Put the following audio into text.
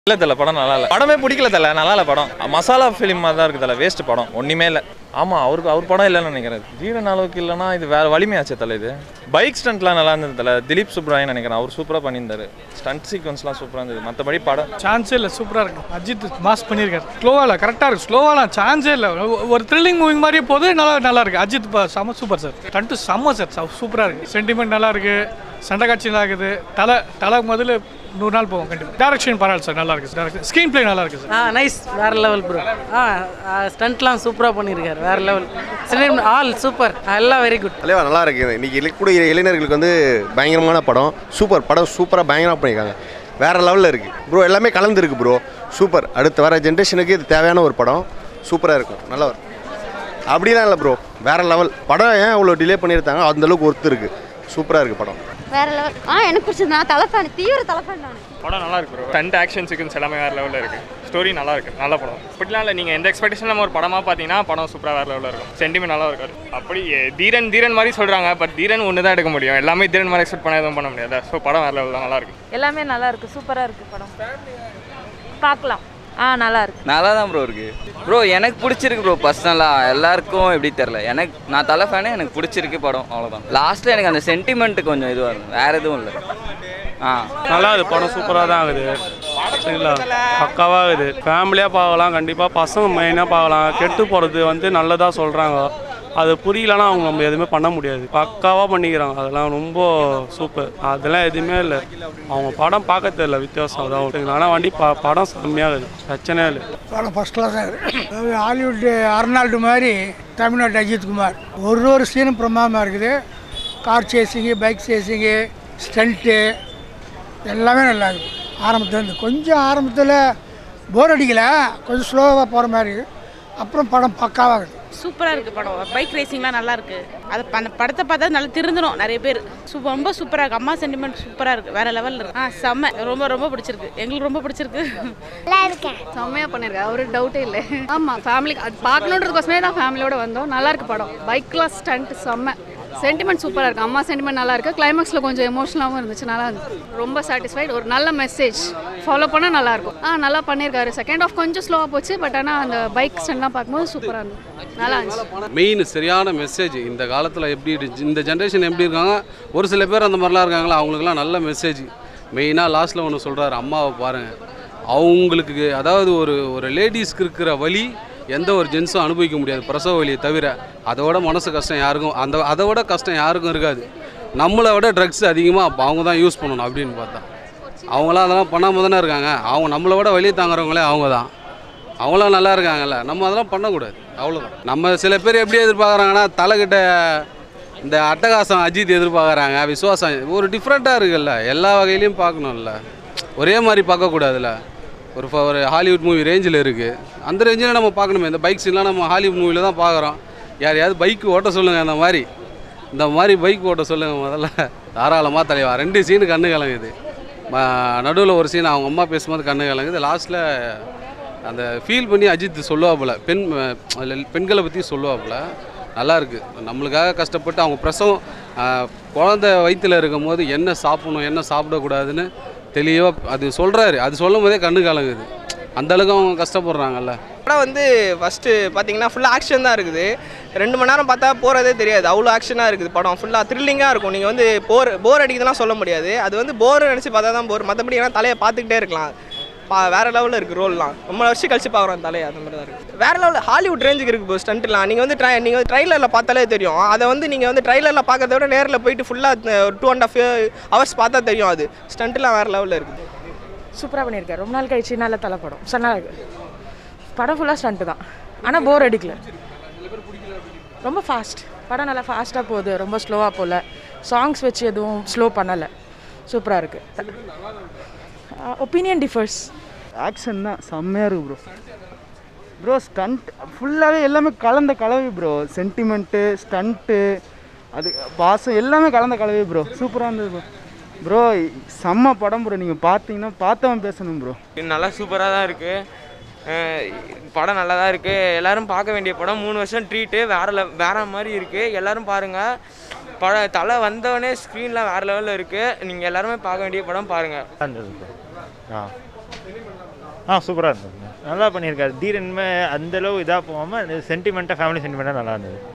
இல்ல தல படம் நல்லா இல்ல படமே பிடிக்கல தல நல்லா இல்ல படம் மசாலா ஃபிலிம் மாதிரி தான் இருக்கு தல வேஸ்ட் படம் ஒண்ணுமே இல்ல ஆமா அவருக்கு அவர் படம் இல்லைன்னு நினைக்கிறேன் தீரன் அளவுக்கு இல்லைன்னா இது வேற வலிமையாச்சே தல இது பைக் ஸ்டண்ட்லாம் நல்லா இருந்தது தல திலீப் சுப்ராயன் நினைக்கிறேன் அவர் சூப்பரா பண்ணியிருந்தாரு ஸ்டண்ட் சீக்வன்ஸ்லாம் சூப்பரா இருந்தது மற்றபடி படம் சான்ஸே இல்லை சூப்பராக இருக்கு அஜித் மாஸ் பண்ணியிருக்காரு ஸ்லோவாக இல்லை கரெக்டாக இருக்கு ஸ்லோவாலாம் சான்ஸே இல்லை ஒரு த்ரில்லிங் மூவிங் மாதிரியே போது நல்லா நல்லா இருக்கு அஜித் ப- செம சூப்பர் சார் டன்ட்டு செம்ம சார் சூப்பராக இருக்கு சென்டிமெண்ட் நல்லா இருக்கு சண்டை காட்சி நல்லா இருக்குது தலை தலை முதல்ல நூறு நாள் போகும் கண்டிப்பாக டேரக்ஷன் பரவாயில்ல சார் நல்லா இருக்கு டேரக்ஷன் ஸ்க்ரீன் பிளே நல்லா இருக்கு சார் ஆ நைஸ் வேற லெவல் ப்ரோ ஆ ஸ்டண்ட்லாம் சூப்பராக பண்ணியிருக்காரு வேற லெவல் ஆல் சூப்பர் எல்லாம் வெரி குட் தலைவா நல்லா இருக்கு இன்னைக்கு இருக்கக்கூடிய இளைஞர்களுக்கு வந்து பயங்கரமான படம் சூப்பர் படம் சூப்பராக பயங்கரமாக பண்ணியிருக்காங்க வேற லெவலில் இருக்கு ப்ரோ எல்லாமே கலந்துருக்கு ப்ரோ சூப்பர் அடுத்து வர ஜென்ரேஷனுக்கு இது தேவையான ஒரு படம் சூப்பராக இருக்கும் நல்லா வரும் அப்படிலாம் இல்லை ப்ரோ வேற லெவல் படம் ஏன் இவ்வளோ டிலே பண்ணியிருந்தாங்க அந்த அளவுக்கு ஒர்த்து இருக்கு சூப்பராக இருக்கு படம் வேற லெவல் ஆ எனக்கு பிடிச்சது நான் தலை ஃபேன் தீவிர தலை ஃபேன் நான் படம் நல்லா இருக்கு ப்ரோ ஸ்டண்ட் ஆக்ஷன் சீக்வன்ஸ் எல்லாமே வேறு லெவலில் இருக்கு ஸ்டோரி நல்லா இருக்கு நல்ல படம் இப்படிலாம் இல்லை நீங்கள் எந்த எக்ஸ்பெக்டேஷன் நம்ம ஒரு படமாக பார்த்தீங்கன்னா படம் சூப்பராக வேறு லெவலில் இருக்கும் சென்டிமெண்ட் நல்லா இருக்காரு அப்படி எ, தீரன் தீரன் மாதிரி சொல்கிறாங்க பட் தீரன் ஒன்று தான் எடுக்க முடியும் எல்லாமே தீரன் மாதிரி எக்ஸ்பெக்ட் பண்ண எதுவும் பண்ண முடியாது ஸோ படம் வேறு லெவலில் நல்லா இருக்கு எல்லாமே நல்லா இருக்கு சூப்பரா இருக்கு படம் பார்க்கலாம் ஆ நல்லா இருக்கு நல்லா தான் ப்ரோ இருக்கு ப்ரோ எனக்கு பிடிச்சிருக்கு ப்ரோ பர்சனலாக எல்லாருக்கும் எப்படி தெரில எனக்கு நான் தலை ஃபேனே எனக்கு பிடிச்சிருக்கு படம் அவ்வளோதான் லாஸ்ட்டில் எனக்கு அந்த சென்டிமெண்ட் கொஞ்சம் இதுவாக இருக்கும் வேறு எதுவும் இல்லை ஆ நல்லா இருக்குது படம் சூப்பராக தான் ஆகுது சரிங்களா பக்காவாக இருக்குது ஃபேமிலியாக பார்க்கலாம் கண்டிப்பாக பசங்க மெயினாக பார்க்கலாம் கெட்டு போகிறது வந்து நல்லதாக சொல்கிறாங்க அது புரியலன்னா அவங்க நம்ம எதுவுமே பண்ண முடியாது பக்காவாக பண்ணிக்கிறாங்க அதெல்லாம் ரொம்ப சூப்பர் அதெல்லாம் எதுவுமே இல்லை அவங்க படம் பார்க்க தெரியல வித்தியாசம் அதான் ஓட்டுங்க ஆனால் வண்டி ப படம் செம்மையாக இருக்குது பிரச்சனையே இல்லை படம் ஃபஸ்ட் கிளாஸாக இருக்குது அதாவது ஹாலிவுட் அர்னால்டு மாதிரி தமிழ்நாட்டு அஜித் குமார் ஒரு ஒரு சீனும் பிரமாதமாக இருக்குது car chasing bike chasing stunt எல்லாமே நல்லா இருக்குது ஆரம்பத்துலேருந்து கொஞ்சம் ஆரம்பத்தில் போர் அடிக்கல கொஞ்சம் ஸ்லோவாக போகிற மாதிரி இருக்கு. அப்புறம் படம் பக்காவாக இருக்குது சூப்பரா இருக்கு படம் பைக் ரேசிங்லாம் நல்லா இருக்கு அது அந்த படத்தை பார்த்தா நல்லா திருந்தணும் நிறைய பேர் சூ- ரொம்ப சூப்பரா இருக்கு அம்மா சென்டிமெண்ட் சூப்பரா இருக்கு வேற லெவல்ல இருக்கு ஆ செம்ம ரொம்ப ரொம்ப பிடிச்சிருக்கு எங்களுக்கு ரொம்ப பிடிச்சிருக்கு நல்லா இருக்கேன் செம்மையாக பண்ணியிருக்காரு ஒரு டவுட்டே இல்லை ஆமாம் ஃபேமிலிக்கு அது பார்க்கணுன்றதுக்கோசமே தான் ஃபேமிலியோட வந்தோம் நல்லா இருக்கு படம் பைக்லாம் ஸ்டண்ட் செம்ம சென்டிமெண்ட் சூப்பராக இருக்கு அம்மா சென்டிமெண்ட் நல்லா இருக்கு கிளைமேக்ஸில் கொஞ்சம் எமோஷனலாகவும் இருந்துச்சு நல்லா இருந்துச்சு ரொம்ப சாட்டிஸ்ஃபைட் ஒரு நல்ல மெசேஜ் ஃபாலோ பண்ணால் நல்லா இருக்கும் ஆ நல்லா பண்ணியிருக்காரு செகண்ட் ஆஃப் கொஞ்சம் ஸ்லோவாக போச்சு பட் ஆனால் அந்த பைக் ஸ்டண்ட்லாம் பார்க்கும்போது சூப்பராக இருந்துச்சு நல்லா இருந்துச்சு மெயின் சரியான மெசேஜ் இந்த காலத்தில் எப்படி இருந்துச்சு இந்த ஜென்ரேஷன் எப்படி இருக்காங்க ஒரு சில பேர் அந்த மாதிரிலாம் இருக்காங்களா அவங்களுக்குலாம் நல்ல மெசேஜ் மெயினாக லாஸ்ட்டில் ஒன்று சொல்கிறாரு அம்மாவை பாருங்கள் அவங்களுக்கு அதாவது ஒரு ஒரு லேடிஸ்க்கு இருக்கிற வலி எந்த ஒரு ஜென்ஸும் அனுபவிக்க முடியாது பிரசவ வலியை தவிர அதோட மனசு கஷ்டம் யாருக்கும் அந்த அதை விட கஷ்டம் யாருக்கும் இருக்காது நம்மளை விட ட்ரக்ஸ் அதிகமாக அப்போ அவங்க தான் யூஸ் பண்ணணும் அப்படின்னு பார்த்தா அவங்களாம் அதெல்லாம் பண்ணாமல் தானே இருக்காங்க அவங்க நம்மளை விட வலி தாங்குறவங்களே அவங்க தான் அவங்களாம் நல்லா இருக்காங்கல்ல நம்ம அதெல்லாம் பண்ணக்கூடாது அவ்வளோதான் நம்ம சில பேர் எப்படி எதிர்பார்க்குறாங்கன்னா தலைக்கிட்ட இந்த அட்டகாசம் அஜித் எதிர்பார்க்குறாங்க விசுவாசம் ஒரு டிஃப்ரெண்ட்டாக இருக்குல்ல எல்லா வகையிலையும் பார்க்கணும்ல ஒரே மாதிரி பார்க்கக்கூடாதுல்ல ஒரு ஃப- ஒரு ஹாலிவுட் மூவி ரேஞ்சில் இருக்குது அந்த ரேஞ்சில் நம்ம பார்க்கணுமே இந்த பைக் சீன்லாம் நம்ம ஹாலிவுட் மூவியில் தான் பார்க்குறோம் யாரையாவது பைக் ஓட்ட சொல்லுங்கள் அந்த மாதிரி இந்த மாதிரி பைக் ஓட்ட சொல்லுங்கள் முதல்ல தாராளமாக தலைவா ரெண்டு சீனு கண்ணு கலங்குது நடுவில் ஒரு சீன் அவங்க அம்மா பேசும்போது கண்ணு கலங்குது லாஸ்ட்டில் அந்த ஃபீல் பண்ணி அஜித் சொல்லுவாப்புல பெண் அதுல பெண்களை பற்றி சொல்லுவாப்புல நல்லா இருக்கு நம்மளுக்காக கஷ்டப்பட்டு அவங்க பிரசவம் ஆஹ், குழந்தை வயிற்றில் இருக்கும் போது என்ன சாப்பிடணும் என்ன சாப்பிடக்கூடாதுன்னு தெளிவாக அது சொல்கிறாரு அது சொல்லும் போதே கண்ணு கலங்குது அந்த அளவுக்கு அவங்க கஷ்டப்படுறாங்கல்ல படம் வந்து ஃபஸ்ட்டு பார்த்தீங்கன்னா ஃபுல்லாக ஆக்ஷன் தான் இருக்குது ரெண்டு மணி நேரம் பார்த்தா போகிறதே தெரியாது அவ்வளோ ஆக்ஷனாக இருக்குது படம் ஃபுல்லாக த்ரில்லிங்காக இருக்கும் நீங்கள் வந்து போர் போர் அடிக்குதுலாம் சொல்ல முடியாது அது வந்து போர் நினச்சி பார்த்தா தான் போர் மற்றபடி ஏன்னா தலையை பார்த்துக்கிட்டே இருக்கலாம் பா வேறு லெவலில் இருக்குது ரோல்லாம் ரொம்ப வருஷம் கழிச்சு பார்க்குறோம் தலையை அந்த மாதிரி தான் இருக்குது வேறு லெவலில் ஹாலிவுட் ரேஞ்சுக்கு இருக்குது இப்போ ஸ்டண்ட்லாம் நீங்கள் வந்து ட்ரை நீங்கள் வந்து ட்ரைலரில் பார்த்தாலே தெரியும் அதை வந்து நீங்கள் வந்து ட்ரைலரில் பார்க்கறத விட நேரில் போயிட்டு ஃபுல்லாக ஒரு டூ அண்ட் ஆஃப் ஹவர்ஸ் பார்த்தா தெரியும் அது ஸ்டண்ட்லாம் வேறு லெவலில் இருக்குது சூப்பரா பண்ணியிருக்காரு ரொம்ப நாள் கழிச்சு நல்ல தலை படம் நல்லா இருக்கு படம் ஃபுல்லாக ஸ்டண்ட்டு தான் ஆனால் போர் அடிக்கல ரொம்ப ஃபாஸ்ட் படம் நல்லா ஃபாஸ்ட்டாக போகுது ரொம்ப ஸ்லோவாக போகல சாங்ஸ் வச்சு எதுவும் ஸ்லோ பண்ணலை சூப்பராக இருக்குது ஒப்பீனியன் டிஃபர்ஸ் ஆக்ஷன் தான் செம்மையாக இருக்கு ப்ரோ ப்ரோ ஸ்டண்ட் ஃபுல்லாகவே எல்லாமே கலந்த கலவை ப்ரோ சென்டிமெண்ட்டு ஸ்டண்ட்டு அது பாசம் எல்லாமே கலந்த கலவை ப்ரோ சூப்பராக இருந்தது ப்ரோ ப்ரோ செம்ம படம் ப்ரோ நீங்கள் பார்த்தீங்கன்னா பார்த்தவன் பேசணும் ப்ரோ நல்லா சூப்பராக தான் இருக்குது படம் நல்லா தான் இருக்குது எல்லாரும் பார்க்க வேண்டிய படம் மூணு வருஷம் ட்ரீட்டு வேறு லெவ வேறு மாதிரி இருக்குது எல்லாரும் பாருங்கள் பட தலை வந்தவொடனே ஸ்க்ரீனில் வேறு லெவலில் இருக்குது நீங்கள் எல்லாருமே பார்க்க வேண்டிய படம் பாருங்கள் ஆ ஆ சூப்பராக இருந்தது நல்லா பண்ணியிருக்காரு தீரன்மே அந்தளவு இதாக போகாமல் சென்டிமெண்ட்டாக ஃபேமிலி சென்டிமெண்ட்டாக நல்லா இருந்தது